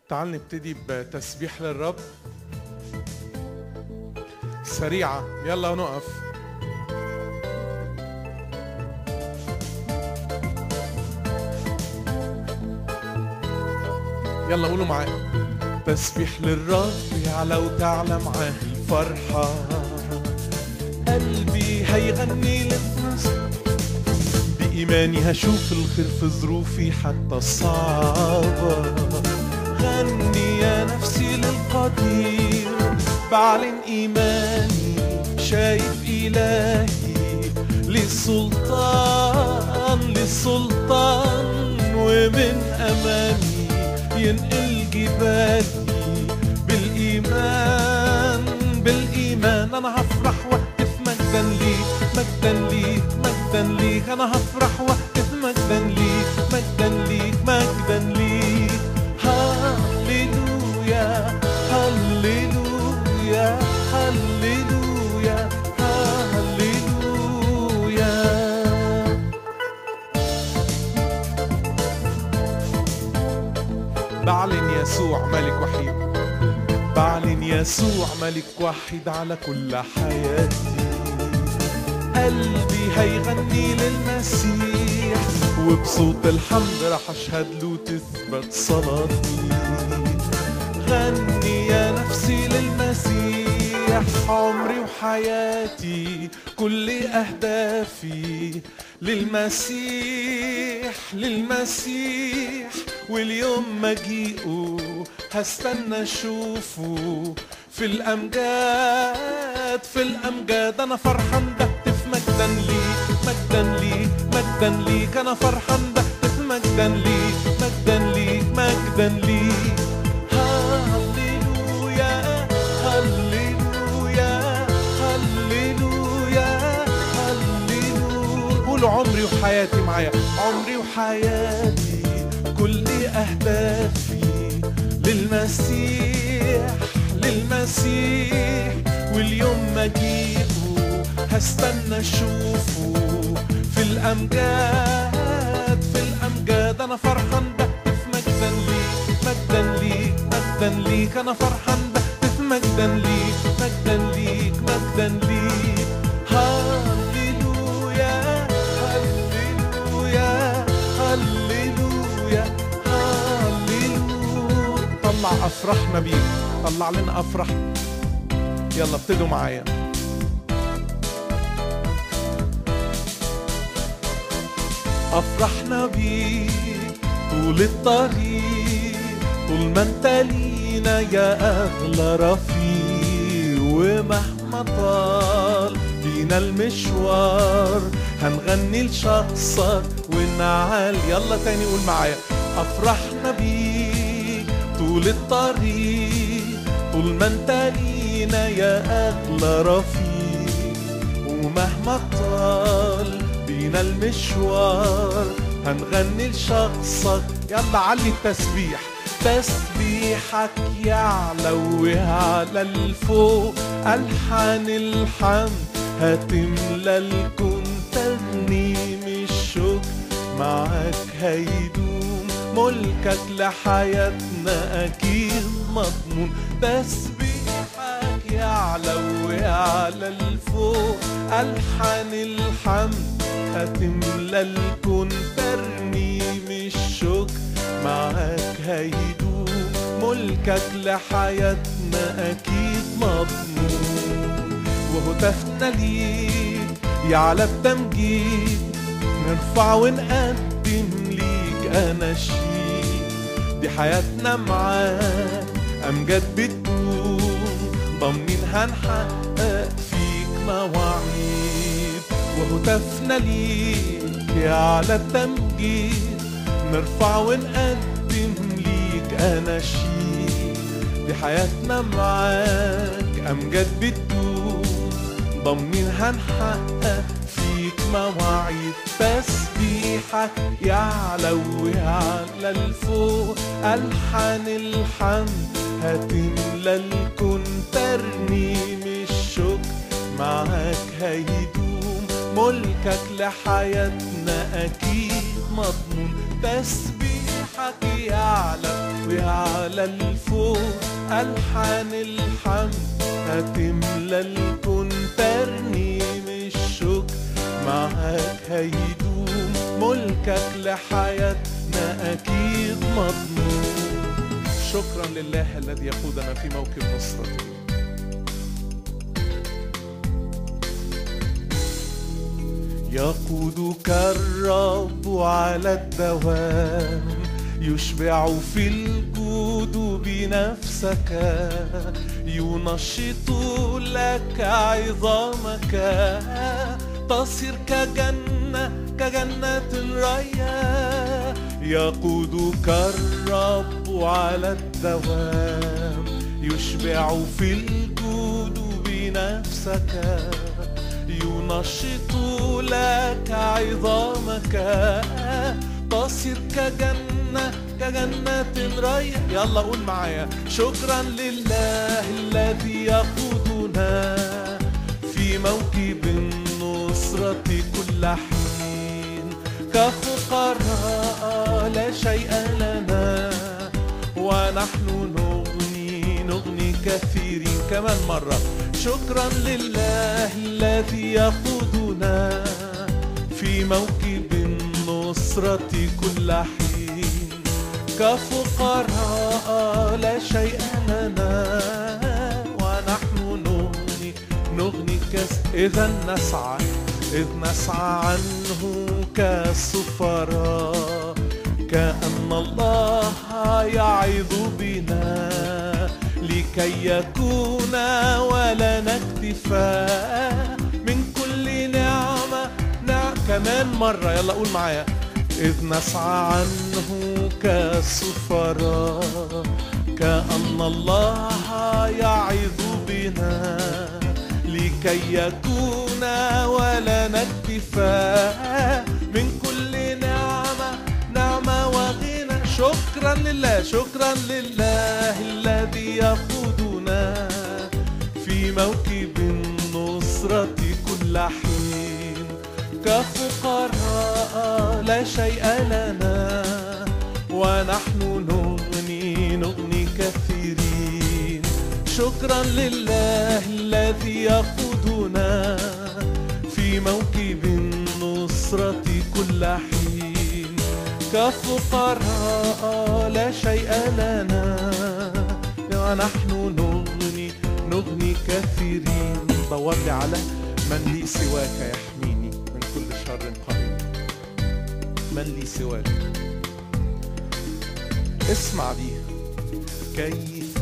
تعال نبتدي بتسبيح للرب سريعة يلا نقف يلا قولوا معايا تسبيح للرب يعلى وتعلى معاه الفرحة قلبي هيغني للنصر بإيماني هشوف الخير في ظروفي حتى الصعبة غني يا نفسي للقدير بعلن إيماني شايف إلهي للسلطان للسلطان ومن أمامي ينقل جبالي بالإيمان بالإيمان أنا هفرح وقف مجدا ليك مجدا ليك مجدا ليك أنا هفرح وقف مجدا ليك مجدا ليك مجدا ليك هللويا هللويا هللويا هللويا بعلن يسوع ملك وحيد بعلن يسوع ملك وحيد على كل حياتي قلبي هيغني للمسيح وبصوت الحمد رح اشهد له تثبت صلاتي غني يا نفسي للمسيح عمري وحياتي كل اهدافي للمسيح للمسيح واليوم مجيئه هستنى اشوفه في الامجاد في الامجاد انا فرحان بهتف مجدا ليك مجدا ليك مجدا ليك انا فرحان بهتف مجدا ليك مجدا ليك مجدا ليك هللويا هللويا هللويا هللويا قولوا عمري وحياتي معايا عمري وحياتي كل اهدافي للمسيح للمسيح واليوم مجيئه هستنى اشوفه في الامجاد في الامجاد انا فرحان بهتف مجدا ليك مجدا ليك مجدا ليك انا فرحان بهتف مجدا ليك مجدا ليك مجدا ليك هللويا هللويا هللويا هللويا طلع افراحنا بيك طلع لنا افراح يلا ابتدوا معايا افرحنا بيك طول الطريق طول ما انت لينا يا اغلى رفيق ومهما طال بينا المشوار هنغني لشخصك ونعال يلا تاني قول معايا افرحنا بيك طول الطريق طول ما انت لينا يا اغلى رفيق ومهما طال بينا المشوار هنغني لشخصك يلا علي التسبيح تسبيحك يعلى ويعلى الفوق ألحان الحمد هتملى الكون ترنيم الشكر معاك هيدوم ملكك لحياتنا أكيد مضمون تسبيحك يعلى ويعلى الفوق ألحان الحمد هتملى الكون ترنيم الشكر معاك هيدوم ملكك لحياتنا أكيد مضمون وهتفنا ليك يعلى التمجيد نرفع ونقدم ليك أناشيد دي حياتنا معاك أمجاد بتدوم ضامنين هنحقق فيك مواعيد وهتفنا ليك يعلى التمجيد نرفع ونقدم ليك أناشيد دي حياتنا معاك أمجاد بتدوم ضامنين هنحقق فيك مواعيد تسبيحك يعلى ويعلى الفوق ألحان الحمد هتملى الكون ترنيم الشكر معاك هيدوم ملكك لحياتنا أكيد مضمون تسبيحك تسبيحك يعلى ويعلى الفوق ألحان الحمد هتملى الكون ترنيم الشكر معاك هيدوم ملكك لحياتنا أكيد مضمون شكرا لله الذي يقودنا في موكب نصرته يقودك الرب على الدوام يشبع في الجود بنفسك ينشط لك عظامك تصير كجنة كجنة ريا يقودك الرب على الدوام يشبع في الجود بنفسك ينشط لك عظامك تصير كجنة كجنة ريا يلا قول معايا شكرا لله الذي يقودنا في موكب النصرة كل حين كفقراء لا شيء لنا ونحن نغني نغني كثيرين كمان مرة شكرا لله الذي يقودنا في موكب النصرة كل حين كفقراء لا شيء لنا ونحن نغني نغني كس إذا نسعى إذ نسعى عنه كالسفراء كأن الله يعظ بنا لكي يكون ولنا اكتفاء من كل نعمة نعم كمان مرة يلا قول معايا إذ نسعى عنه كالسفراء كأن الله يعظ بنا لكي يكون ولنا اكتفاء من كل نعمة نعمة وغنى شكرا لله شكرا لله الذي يقودنا في موكب النصرة كل حين كفقراء لا شيء لنا ونحن نغني نغني كثيرين شكرا لله الذي يقودنا في موكب النصرة كل حين كفقراء لا شيء لنا ونحن نغني نغني كثيرين دور لي على من لي سواك يحميني من كل شر قريب من لي سواك اسمع دي كيف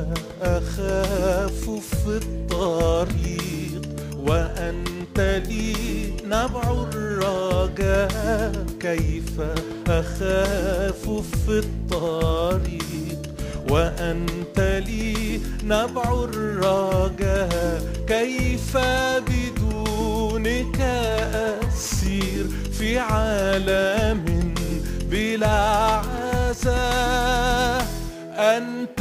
أخاف في الطريق وأنت لي نبع الرجاء كيف أخاف في الطريق وأنت لي نبع الرجاء كيف بدونك أسير في عالم بلا عزاء أنت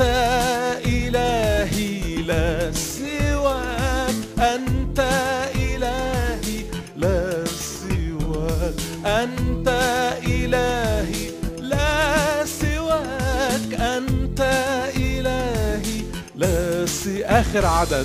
إلهي لا سواك أنت إلهي لا سواك أنت إلهي لا سواك أنت إلهي لا سي آخر عدد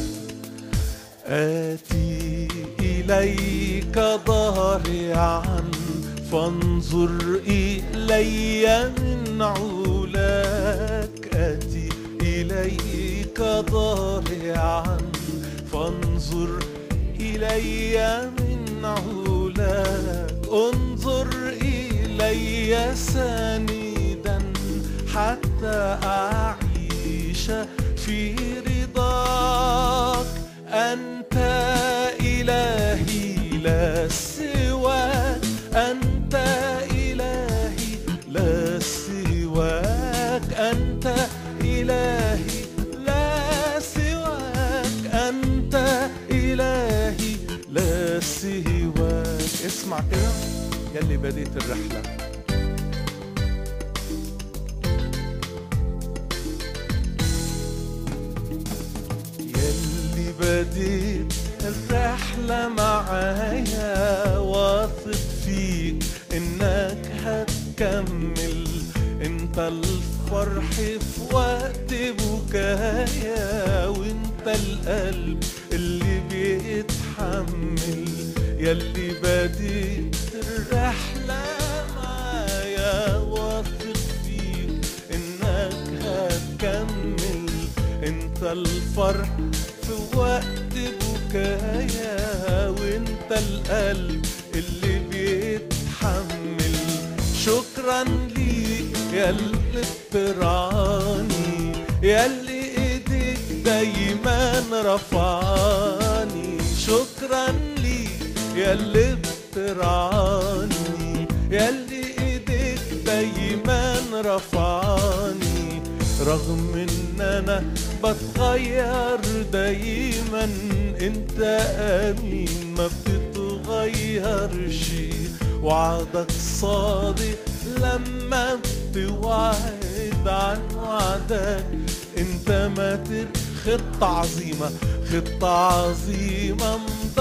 آتي إليك ضارعا فانظر إلي من علاك آتي إليك ضارعا فانظر إلي من علاك انظر إلي ساندا حتى أعيش في رضاك أنت إلهي لا سواك أنت إلهي لا سواك أنت إلهي لا سواك أنت إلهي لا سواك اسمع كده يلي بديت الرحلة يلي بديت الرحلة معايا واثق فيك انك هتكمل انت انت الفرح في وقت بكايا وانت القلب اللي بيتحمل يلي بديت الرحلة معايا واثق فيك انك هتكمل انت الفرح في وقت بكايا وانت القلب اللي بيتحمل شكرا ليك يا اللي بترعاني يا اللي ايديك دايما رفعاني شكرا ليك يا اللي بترعاني يا اللي ايديك دايما رفعاني رغم ان انا بتغير دايما انت امين ما بتتغيرش وعدك صادق لما بتوعد عن وعدك انت ما تر خطة عظيمة خطة عظيمة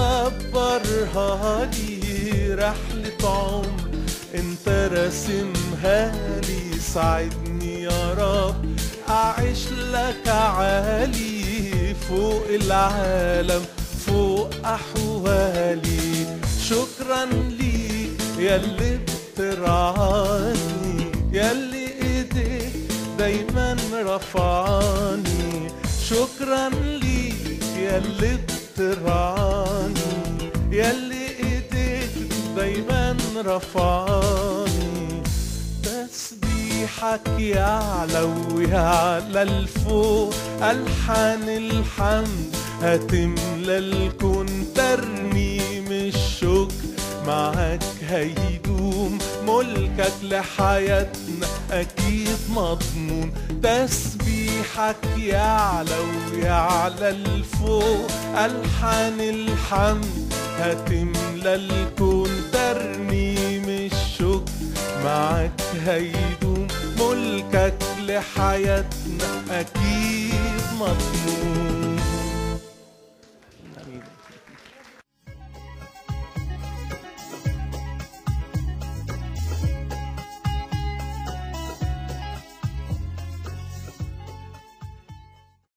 مدبرها لي رحلة عمر انت راسمها لي ساعدني يا رب اعيش لك عالي فوق العالم فوق احوالي شكرا ليك يا اللي بترعاني يا اللي ايديك دايما رفعاني شكرا ليك يا اللي بترعاني يا اللي ايديك دايما رفعاني تسبيحك يعلى ويعلى الفوق ألحان الحمد هتملى الكون ترنيم الشكر معاك هيدوم ملكك لحياتنا أكيد مضمون تسبيحك يعلى ويعلى الفوق ألحان الحمد هتملى الكون ترنيم الشكر معاك هيدوم ملكك لحياتنا أكيد مضمون